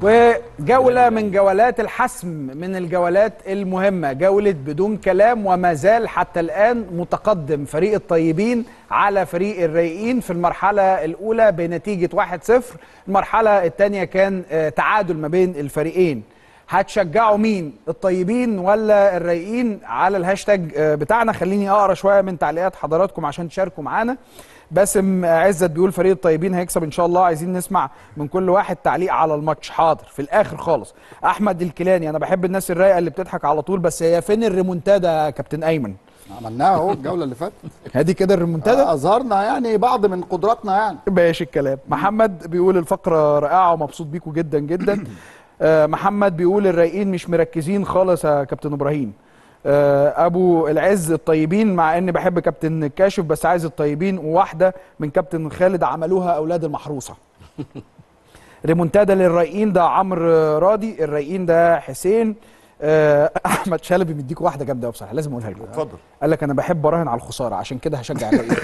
وجولة من جولات الحسم من الجولات المهمة جولة بدون كلام وما زال حتى الآن متقدم فريق الطيبين على فريق الرايقين في المرحلة الأولى بنتيجة 1-0 المرحلة الثانية كان آه، تعادل ما بين الفريقين هتشجعوا مين الطيبين ولا الرايقين على الهاشتاج آه، بتاعنا خليني اقرا شويه من تعليقات حضراتكم عشان تشاركوا معانا باسم عزت بيقول فريق الطيبين هيكسب ان شاء الله عايزين نسمع من كل واحد تعليق على الماتش حاضر في الاخر خالص احمد الكيلاني انا بحب الناس الرايقه اللي بتضحك على طول بس هي فين الريمونتادا يا كابتن ايمن عملناها اهو الجوله اللي فاتت هذه كده الريمونتادا اظهرنا يعني بعض من قدراتنا يعني ماشي الكلام محمد بيقول الفقرة رائعة ومبسوط بيكم جدا جدا آه، محمد بيقول الرايقين مش مركزين خالص يا كابتن ابراهيم آه، ابو العز الطيبين مع اني بحب كابتن كاشف بس عايز الطيبين وواحده من كابتن خالد عملوها اولاد المحروسه ريمونتادا للرايقين ده عمرو راضي الرايقين ده حسين آه، احمد شلبي مديك واحده جامده أوي بصراحه لازم اقولها لك اتفضل قال لك انا بحب اراهن على الخساره عشان كده هشجع الرايقين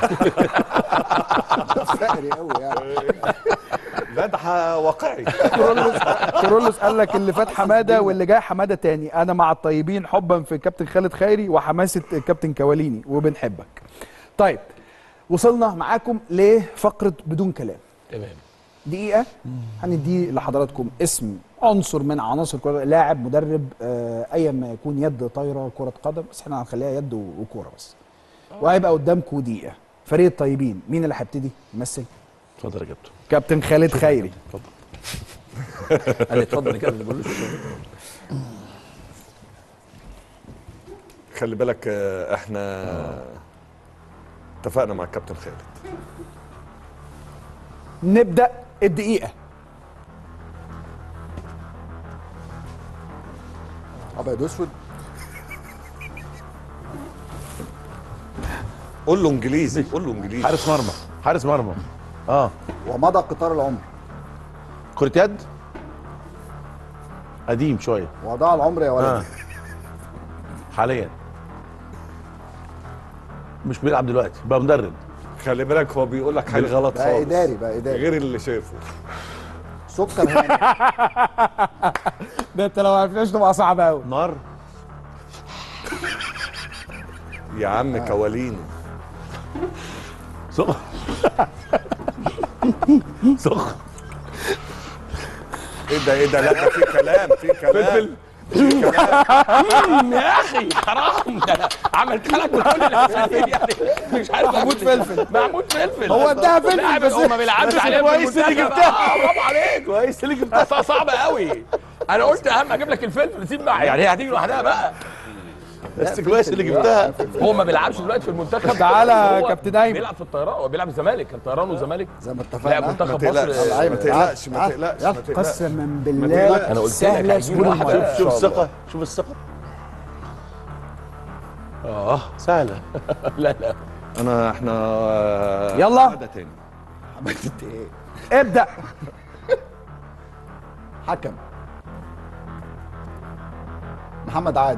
فقري قوي يعني لا ده ح- واقعي كورولوس كورولوس قال لك اللي فات حماده واللي جاي حماده تاني انا مع الطيبين حبا في كابتن خالد خيري وحماسه كابتن كواليني وبنحبك طيب وصلنا معاكم لفقره بدون كلام تمام دقيقه هندي لحضراتكم اسم عنصر من عناصر كرة لاعب مدرب آه، ايا ما يكون يد طايره كره قدم بس احنا هنخليها يد و- وكوره بس وهيبقى قدامكم دقيقه فريق الطيبين مين اللي هيبتدي يمثل اتفضل يا كابتن كابتن خالد خيري قال لي اتفضل يا كابتن بقول له خلي بالك آه، احنا اتفقنا مع الكابتن خالد نبدا الدقيقه ابيض واسود قول له انجليزي قول له انجليزي حارس مرمى حارس مرمى اه ومضى قطار العمر كرة يد قديم شويه وضاع العمر يا ولد اه حاليا مش بيلعب دلوقتي بقى مدرب خلي بالك هو بيقول لك حاجه غلط بقى خالص اداري بقى اداري غير اللي شافه سكر هاني ده انت لو عرفناش تبقى صعبه قوي نار يا عم كواليني سخن سخن ايه ده ايه ده لا ده في كلام في كلام يا اخي حرام ده أنا عملت لك كل الاساليب يعني مش عارف محمود فلفل. محمود فلفل هو اداها فلفل لاعب بس هو ما بيلعبش عليه كويس اللي جبتها. برافو عليك كويس اللي جبتها بس صعبه قوي انا قلت اهم اجيب لك الفلفل سيب بقى يعني هي هتيجي لوحدها بقى بس كويس اللي جبتها هو ما بيلعبش دلوقتي في المنتخب تعالى هو يا كابتن أيمن. بيلعب في الطيران هو بيلعب الزمالك كان طيران والزمالك زي ما لاعب اتفقنا ما منتخب تقلقش مصر ما تقلقش ما تعال. تقلقش يلا. ما تقلقش قسما بالله انا قلت لك سهله هجيب سهوله واحدة. الموضوع. شوف الثقه شوف الثقه اه سهله لا لا انا احنا يلا. ده تاني عملت ايه ابدا حكم محمد عادل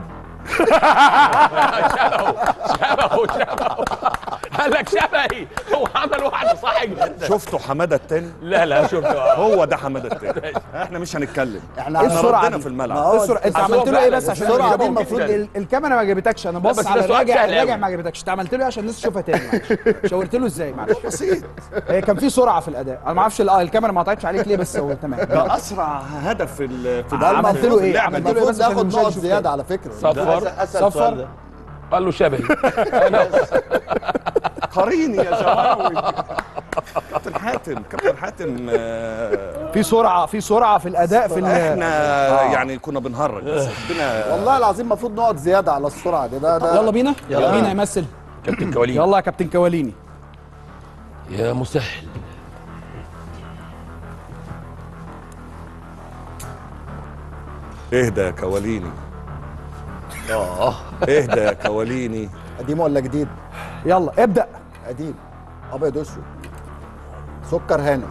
شبهه شبهه قال لك شبهي هو عمل واحده صح جدا شفتوا حماده التاني لا لا شفته هو ده حماده التاني احنا مش هنتكلم احنا إيه احنا السرعة ردنا دي؟ في ما الملعب هو السرعه انت أصل هو عملت له ايه فعلا بس عشان السرعة السرعه دي دي المفروض المفروض جداً. ال- الكاميرا ما جابتكش انا بص بس على ده سؤال الراجع سهل الراجع أوي. ما جابتكش انت عملت له ايه عشان الناس تشوفها تاني معلش شاورت له ازاي معلش بسيط هي كان في سرعه في الاداء انا ما اعرفش ال- اه الكاميرا ما قطعتش عليك ليه بس هو تمام ده اسرع هدف في ال- في ده العالم عملت له في ايه؟ اللعبة عملت دي. له ايه المفروض بس عشان ياخد المشاهد نقط يشوف زياده على فكره صفر صفر قال له شبهي قريني يا شباب كابتن حاتم كابتن حاتم آه، في سرعه في سرعه في الاداء في ال- احنا يعني كنا بنهرج بس ربنا والله العظيم المفروض نقط زياده على السرعه دي ده ده يلا بينا يلا بينا يمثل كابتن كوالين يلا يا كابتن كواليني يا مسهل اهدى يا كواليني اه اهدى يا كواليني قديم ولا جديد يلا ابدا قديم ابيض اسود سكر هانم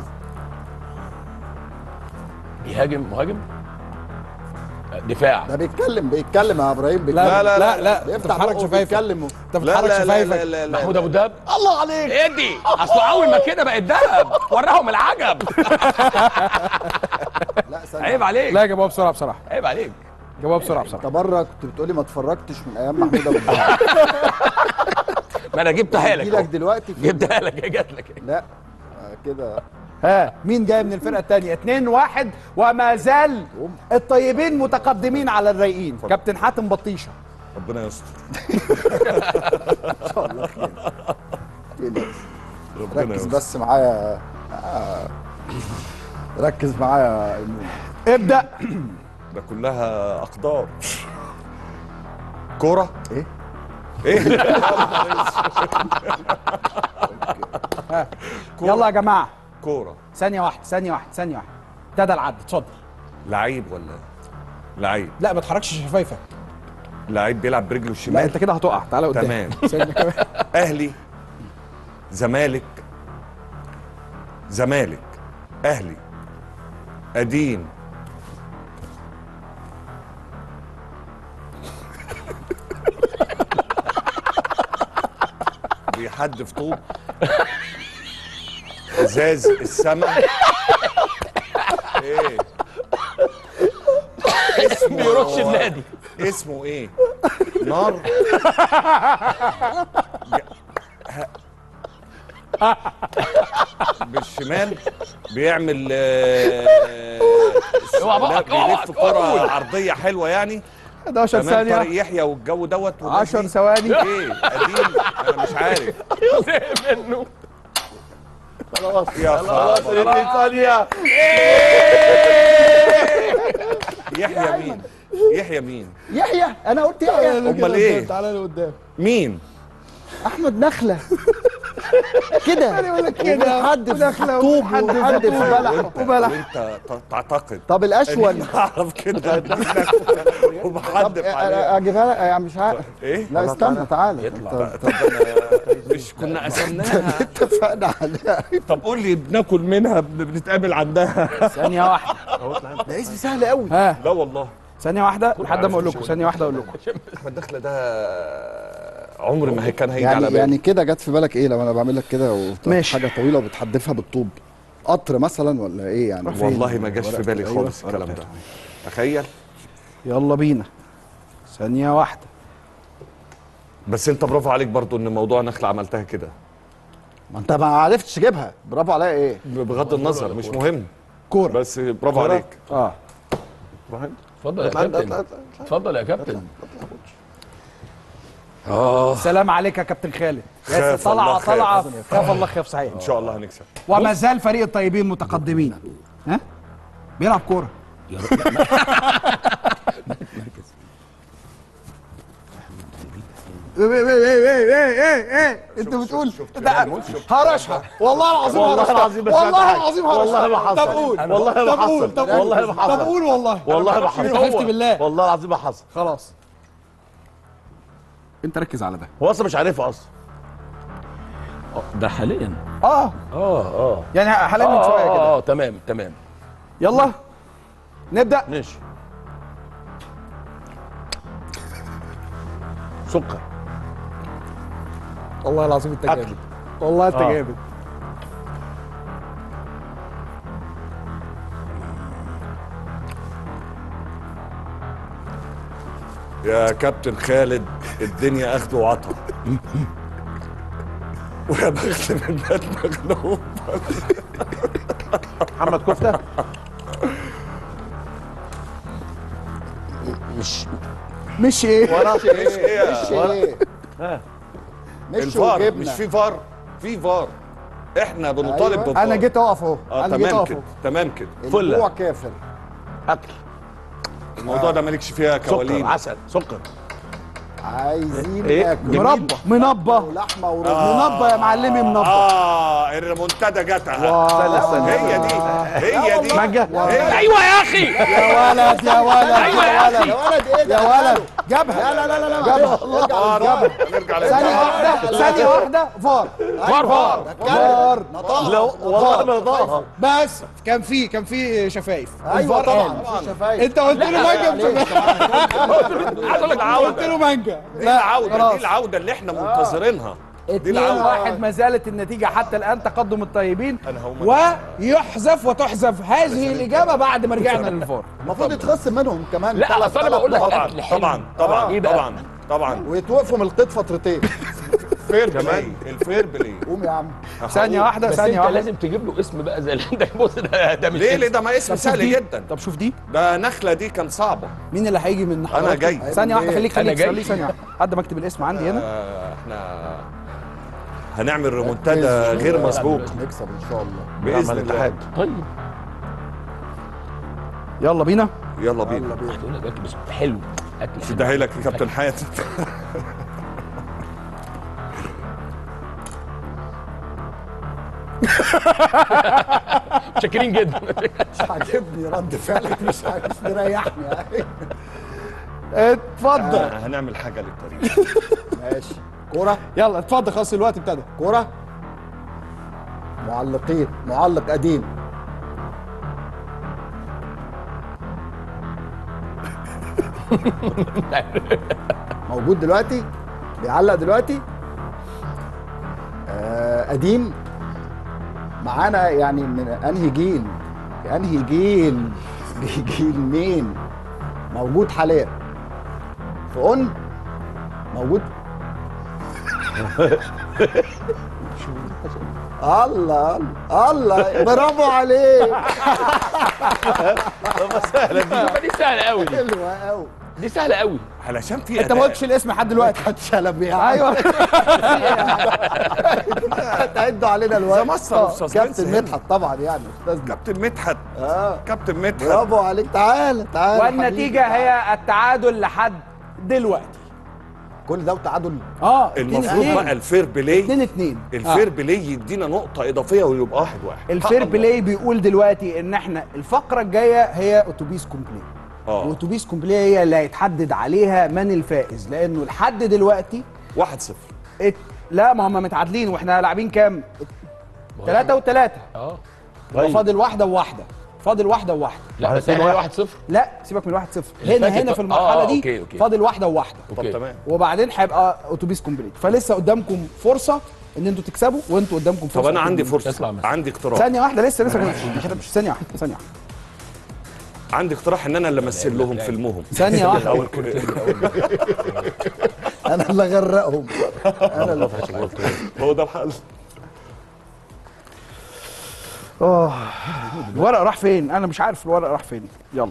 بيهاجم مهاجم دفاع ده بيتكلم بيتكلم يا ابراهيم بيتكلم لا لا لا, لا. بيفتح بتتحرك بقه شفايفك وبيتكلم انت لا بتتحرك لا لا لا شفايفك لا لا محمود ابو دهب الله عليك ادي اصله اول ما كده بقت دهب وراهم العجب لا ثانيه عيب عليك لا جابوها بسرعه بصراحه عيب عليك جابوها بسرعه بصراحه انت بره كنت بتقولي ما اتفرجتش من ايام محمود ابو الجهل ما انا جبتها لك لك أهو. دلوقتي في- جبتها لك جات لك لا آه، كده ها مين جاي من الفرقه الثانيه 2 1 وما زال الطيبين متقدمين على الرايقين كابتن حاتم بطيشه ربنا يستر تقلقش. ربنا ركز يستر بس معايا آه، ركز معايا يا إيمون. ابدا ده كلها اقدار كوره ايه ايه يلا يا جماعه كوره ثانيه واحده ثانيه واحده ثانيه واحده ابتدى العد اتفضل لعيب ولا لعيب لا ما تحركش شفايفك لعيب بيلعب برجله لا الشمال انت كده هتقع تعالى قدام تمام. ثانية كمان. اهلي زمالك زمالك اهلي قديم بيحدف طوب ازاز السماء ايه اسمه بيروحش النادي اسمه ايه نار بالشمال بيعمل آه، اوعى لا، بقك، اوعى بيلف بقك، كرة قول. عرضية حلوة يعني 11 تمام طارق ثانيه يحيى والجو دوت والناس 10 دي. ثواني ايه قديم انا مش عارف زهق منه يا خلاص ثانية يحيى مين يحيى مين يحيى انا قلت يحيى امال ايه تعالى لقدام مين احمد نخله كده كده وبيحدف ونخلة طوب وبيحدف وبيحدف طوب. بلح وانت وبلح. وانت ت- تعتقد طب الاشول اني اعرف كده طب وبحدف آه، عليه اجيبها لك يعني مش عارف ايه لا استنى تعالى يطلع. انت- طب أنا مش كنا قسمناها اتفقنا عليها طب قول لي بناكل منها بن- بنتقابل عندها ثانيه واحده ده اسم سهل قوي ها لا والله ثانيه واحده لحد ما اقول لكم ثانيه واحده اقول لكم احمد دخله ده عمر ما هي كان هيجي على يعني بالي يعني كده جت في بالك ايه لو انا بعمل لك كده وبتاع ماشي. حاجه طويله وبتحدفها بالطوب قطر مثلا ولا ايه يعني فين؟ والله ما جاش في بالي أيوة. خالص الكلام ده تخيل يلا بينا ثانيه واحده بس انت برافو عليك برضو ان موضوع نخله عملتها كده ما انت ما عرفتش تجيبها برافو عليا ايه بغض النظر مش مهم كوره بس برافو عليك اه اتفضل يا كابتن اتفضل يا كابتن سلام عليك يا كابتن خالد يا خاف طلعه الله خاف. طلعه خاف الله خاف صحيح ان شاء الله هنكسب وما زال فريق الطيبين متقدمين ها بيلعب كوره انت بتقول هرشها والله العظيم والله هرشها العظيم ما سمعت والله حاجة. العظيم هرشها والله ما حصل طب قول والله ما طب قول حصل طب قول والله ما طب حصل قول والله والله ما حصل حلفت بالله والله العظيم ما حصل خلاص انت ركز على ده هو اصلا مش عارفها اصلا ده حاليا اه اه اه يعني حاليا من شويه كده اه اه تمام تمام يلا نبدا ماشي سكر والله العظيم انت أكل. جامد والله انت آه. جامد يا كابتن خالد الدنيا اخد وعطا ويا بخت من بات مغلوب محمد كفته مش ايه ورا ايه ايه مش ايه ها. مش الفار وجبنه مش في فار في فار احنا بنطالب أيوة. بالفار انا جيت اقف اهو اه انا جيت تمام اقف كده اهو تمام كده الجوع كافر اكل الموضوع ده مالكش فيها سكر كوالين عسل سكر عايزين إيه؟ ناكل مربى منبى ولحمه ورز منبى يا معلمي منبى اه الريمونتادا جاتها هي دي هي دي مانجا ايوه يا اخي يا ولد يا ولد أيوة يا يا ولد يا ولد ايه ده يا ولد جابها لا لا لا لا جابها فار نرجع ثانية للفار. واحدة ثانية واحدة فار فار فار فار لو والله ما ضاعها بس كان في كان في شفايف ايوه الفار طبعا قال. في شفايف انت قلت له مانجا مش شفايف. عايز اقول لك قلت عوده له مانجا دي العوده دي خلاص العوده اللي احنا منتظرينها اتنين العودة. واحد ما زالت النتيجة حتى الآن تقدم الطيبين أنا هقوم ويحذف وتحذف هذه الإجابة بعد ما رجعنا للفار المفروض يتخصم منهم كمان لا ثلاث- اصل انا ثلاث بقول لك نقط. طبعا أكل حلو. طبعا طبعا إيه بقى؟ طبعا طبعا ويتوقفوا من القيد فترتين فير بلاي الفير بلاي قوم يا عم ثانية واحدة بس ثانية انت واحدة لازم تجيب له اسم بقى زي اللي عندك بص ده ده مش ليه اسم. ليه ده ما اسم طب شوف سهل دي. جدا طب شوف دي ده نخله دي كان صعبه مين اللي هيجي من حضراتكم؟ جاي. ثانية واحدة خليك أنا خليك جاي. خليك ثانية واحدة لحد ما اكتب الاسم عندي هنا آه، احنا هنعمل ريمونتادا غير مسبوق نكسب ان شاء الله باذن الله طيب يلا بينا يلا بينا يلا بينا هتقول لك اكل بس حلو اكل حلو. اديها لك يا كابتن حياتي شاكرين جدا مش عاجبني رد فعلك مش عاجب- مش مريحني يعني اتفضل آه، هنعمل حاجه للتاريخ ماشي كوره يلا اتفضل خلاص الوقت ابتدى كوره معلقين معلق قديم موجود دلوقتي بيعلق دلوقتي آه قديم معانا يعني من انهي جيل انهي جيل جيل مين موجود حاليا في اون موجود الله الله الله برافو عليك طب دي سهله قوي دي حلوه قوي دي سهله قوي علشان في انت ما أداء. قلتش الاسم لحد دلوقتي شلبي ايوه تعدوا علينا الوقت ده مصر في suspense كابتن هنا. مدحت طبعا يعني استاذنا كابتن مدحت اه كابتن مدحت برافو عليك تعالى تعالى والنتيجة حبيبي. هي التعادل لحد دلوقتي كل ده وتعادل اه المفروض بقى الفير بلاي 2 2 الفير بلاي يدينا نقطه اضافيه ويبقى واحد واحد الفير بلاي بيقول دلوقتي ان احنا الفقره الجايه هي اتوبيس كومبلي اه واتوبيس كومبلي هي اللي هيتحدد عليها من الفائز لانه لحد دلوقتي واحد صفر ات... لا ما هم متعادلين واحنا لاعبين كام؟ ثلاثة وثلاثة اه فاضل واحدة وواحدة فاضل واحدة وواحدة لا بس احنا واحد صفر لا سيبك من الواحد صفر اللي هنا فاتت هنا بقى. في المرحلة آه، دي أوكي، أوكي. فاضل واحدة وواحدة طب اوكي تمام وبعدين هيبقى اتوبيس كومبليت فلسه قدامكم فرصة ان انتوا تكسبوا وانتوا قدامكم فرصة طب انا إنتوا عندي تكسبوا. تطلع فرصه مثلا. عندي اقتراح ثانية واحدة لسه لسه مش مش ثانية واحدة ثانية واحدة عندي اقتراح ان انا اللي امثل لهم فيلمهم ثانية واحدة انا اللي اغرقهم انا اللي هو ده الحل اه الورق راح فين؟ أنا مش عارف الورق راح فين يلا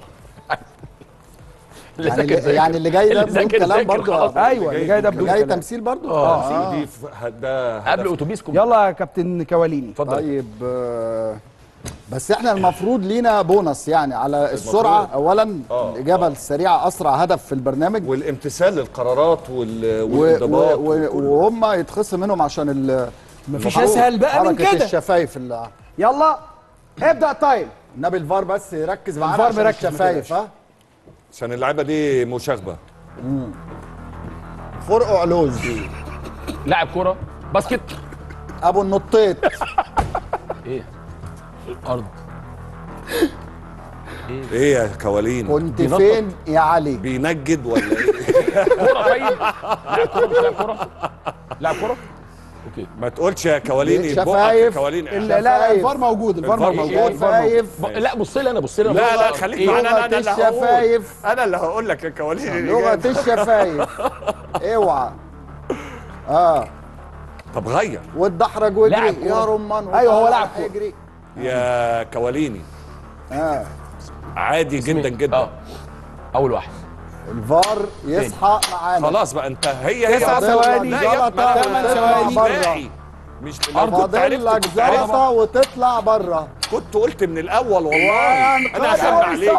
اللي يعني ذاكر اللي, ذاكر. يعني اللي جاي ده اللي بدون ذاكر كلام ذاكر برضه خلاص. أيوه اللي جاي ده اللي بدون جاي كلام. تمثيل برضه اه دي ف- ده قبل هدف. اتوبيس كوم يلا يا كابتن كواليني اتفضل طيب آه، بس احنا المفروض لينا بونص يعني على السرعه اولا آه، الاجابه السريعه اسرع هدف في البرنامج والامتثال للقرارات وال- و- والانضباط و- و- وكل- وهم يتخصم منهم عشان ال مفيش المفروض أسهل بقى من حركة كده. الشفايف اللي يلا ابدأ تايم النبي الفار بس يركز معانا الفار عشان مركز، ما الشفايف تقلقش. ها عشان اللعيبه دي مشاغبه فرقع علوز لاعب كوره باسكت ابو النطيط ايه ارض ايه يا كوالين كنت بينطط. فين يا علي بينجد ولا ايه كوره طيب لاعب كوره مش لاعب كوره لاعب كوره اوكي ما تقولش يا كوالين شفايف. بقك كوالين ال- لا لا الفار موجود الفار الفار موجود موجود. الفار موجود. شفايف ب... لا بص لي انا بص لي لا لا خليك إيه؟ معانا انا لغة اللي هقول الشفايف. انا اللي هقول لك يا كوالين لغه الإجابة. الشفايف اوعى اه طب غير واتدحرج لاعب واجري كورة. يا رمان أيوة، هو وطلع لاعب كورة. يجري يا كواليني اه عادي جدا جدا اه اول واحد الفار يصحى معانا خلاص بقى انت هي هي تسع لا ثواني، لا يا زلطة ما- ثمان ما- ثواني. باقي. مش لو كنت فاضل عرفت لك كنت عرفت. زلطه وتطلع بره كنت قلت من الاول والله انا هسمع عليك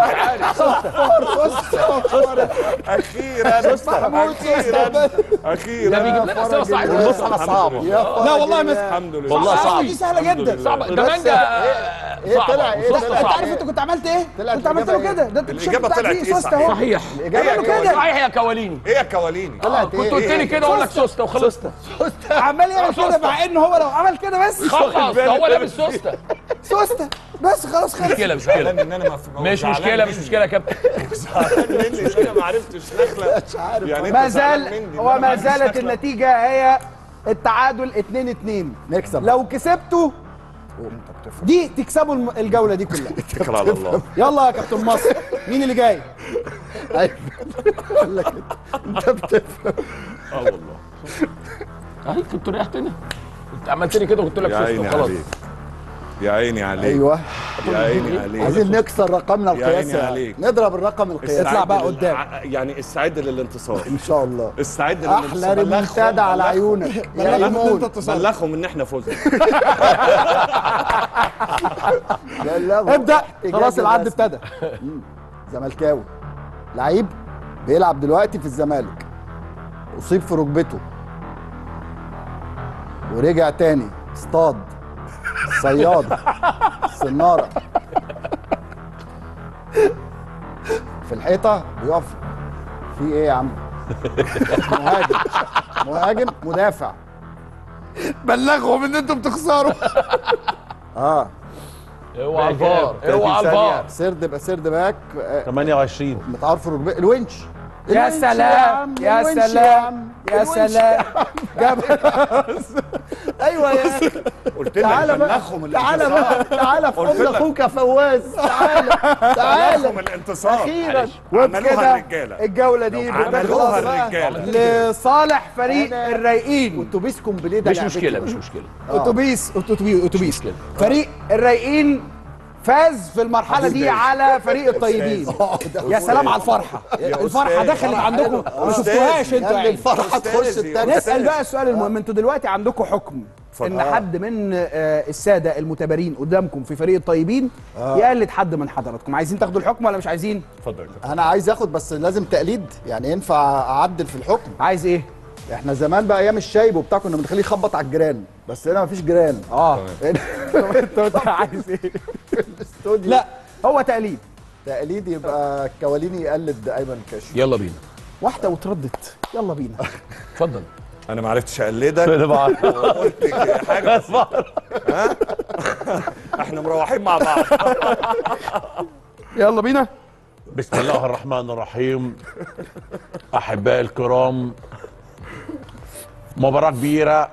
اخيرا اخيرا اخيرا ده بيجيب لنا اسئله صعبه بص على صعبه لا والله مس الحمد لله والله صعب. دي سهلة جدا صعبه ده بس مانجا إيه صعبة. طلع إيه وسوسته طلع؟ انت صعبة. عارف انت كنت عملت ايه؟ طلعت كنت عملت له الإجابة كده ده انت التيشيرت الإجابة بتاعك طلعت فيه إيه سوست صحيح؟ اهو صحيح الاجابه هي كده صحيح يا كواليني ايه يا كواليني طلعت كنت قلت ايه لي كده اقول لك سوسته وخلصت عمال يعمل كده مع ان هو لو عمل كده بس خلاص هو لابس سوسته سوسته بس خلاص خلص مشكله مش مشكله ان انا ما مش مشكله مش مشكله يا كابتن زعلان مني ان انا ما عرفتش نخله مش عارف يعني ما أنت زعلان زال مني إن أنا وما عرفتش زالت نخلة. النتيجة هي التعادل 2 2 نكسب لو كسبتوا دي تكسبوا الم- الجوله دي كلها اتكل على الله يلا يا كابتن مصر مين اللي جاي أيوة. قال لك انت بتفهم اه والله اهي كنت ريحتني كنت عملتني كده وقلت لك يا فزت عيني وخلاص عليك يا عيني عليك ايوه يا عيني عليك عايزين نكسر رقمنا يا عيني القياسي عليك. نضرب الرقم القياسي اطلع بقى استعد لل- قدام. ع- يعني استعد للانتصار ان شاء الله استعد احلى للانتصار ريمونتادا على عيونك يا بلغهم ايمون بلغهم ان احنا فزنا بلغهم. ابدا إيجابي خلاص العد رسمي. ابتدى زملكاوي لعيب بيلعب دلوقتي في الزمالك اصيب في ركبته ورجع تاني اصطاد صياد سناره في الحيطه بيقف في ايه يا عم مهاجم مهاجم مدافع بلغهم ان انتوا بتخسروا اه اوعى الفار اوعى الفار سرد بقى سرد باك آه، 28 متعور في ركبته الونش يا الونش سلام عم، يا الونش سلام عم، يا الونش سلام جاب ايوه يا اخي قلت لك تعالى بقى بلغهم تعالى الانتصار بقى تعالى في قلت حضن لك. اخوك يا فواز تعالى تعالى بلغهم الانتصار اخيرا عملوها وبكده الرجاله الجوله دي عملوها بتخلص بقى الرجاله لصالح فريق أنا- الرايقين اتوبيس كومبليه ده مش لعبتي. مشكله مش مشكله اتوبيس اتوبيس اتوبيس مشكلة. فريق الرايقين فاز في المرحله دي على فريق الطيبين يا سلام على الفرحه الفرحه أستاذ. دخلت عندكم ما أستاذ. شفتوهاش انتوا قبل يعني الفرحه تخش أستاذي. التاني نسال بقى السؤال المهم انتوا دلوقتي عندكم حكم ان آه. حد من آه، الساده المتبارين قدامكم في فريق الطيبين يقلد حد من حضراتكم عايزين تاخدوا الحكم ولا مش عايزين اتفضل يا كابتن. انا عايز اخد بس لازم تقليد يعني ينفع اعدل في الحكم عايز ايه احنا زمان بقى ايام الشايب وبتاع كنا بنخليه يخبط على الجيران بس هنا مفيش جيران اه انت عايز ايه الاستوديو لا هو تقليد تقليد يبقى كواليني يقلد ايمن كاشف يلا بينا واحده واتردت يلا بينا اتفضل انا ما عرفتش اقلدك انا بعرف قلت حاجه بسيطة. ها احنا مروحين مع بعض يلا بينا بسم الله الرحمن الرحيم احبائي الكرام مباراة كبيرة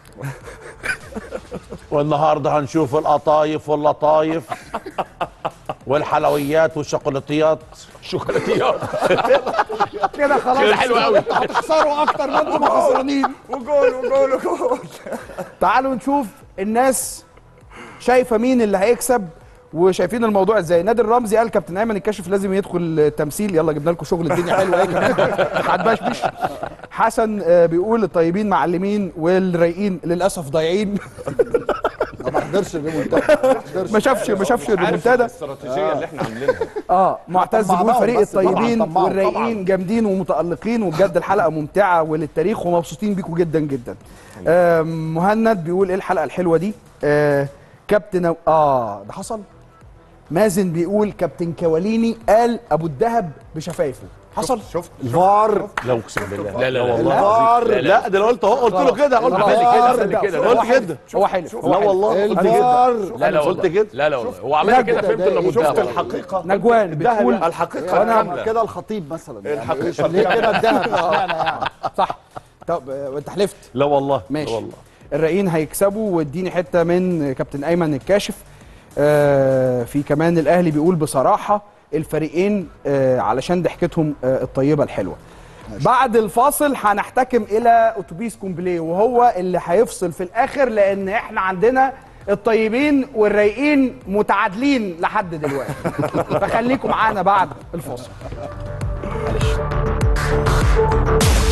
والنهارده هنشوف القطايف واللطايف والحلويات والشوكولاتيات شوكولاتيات كده خلاص كده حلو قوي هتخسروا اكتر ما انتم خسرانين وجول وجول وجول تعالوا نشوف الناس شايفه مين اللي هيكسب وشايفين الموضوع ازاي نادر رمزي قال كابتن ايمن الكاشف لازم يدخل تمثيل يلا جبنا لكم شغل الدنيا حلوه ايه كمان هتبشبش حسن آه، بيقول الطيبين معلمين والرايقين للاسف ضايعين ما حضرش الريمونتادا ما حضرش ما شافش ما شافش الريمونتادا الاستراتيجيه اللي احنا عاملينها اه معتز طمعناهم بيقول فريق بس طبعاً، الطيبين طمعهم والرايقين جامدين ومتالقين وبجد الحلقه ممتعه وللتاريخ ومبسوطين بيكم جدا جدا آه مهند بيقول ايه الحلقه الحلوه دي آه كابتن اه ده حصل مازن بيقول كابتن كواليني قال ابو الدهب بشفايفه حصل شفت الفار لا اقسم بالله لا لا لا الفار لا ده انا قلت اهو قلت له كده قلت خلاص. كده كده كده هو قلت حلف. كده هو حلف هو لا حلف. والله قلت كده الفار لا لا قلت والله كده. لا لا والله هو عملها كده ده- فهمت ده انه إيه؟ منتهى شفت والله. الحقيقه نجوان بتقول الحقيقه وانا كامله كده الخطيب مثلا يعني الحقيقة ليه كده الذهب اشمعنى يعني صح طب آه، وانت حلفت لا والله ماشي لا والله الرايقين هيكسبوا واديني حته من كابتن ايمن الكاشف آه في كمان الاهلي بيقول بصراحه الفريقين آه علشان ضحكتهم آه الطيبه الحلوه بعد الفاصل هنحتكم الى اتوبيس كومبليه وهو اللي هيفصل في الاخر لان احنا عندنا الطيبين والرايقين متعادلين لحد دلوقتي فخليكم معانا بعد الفاصل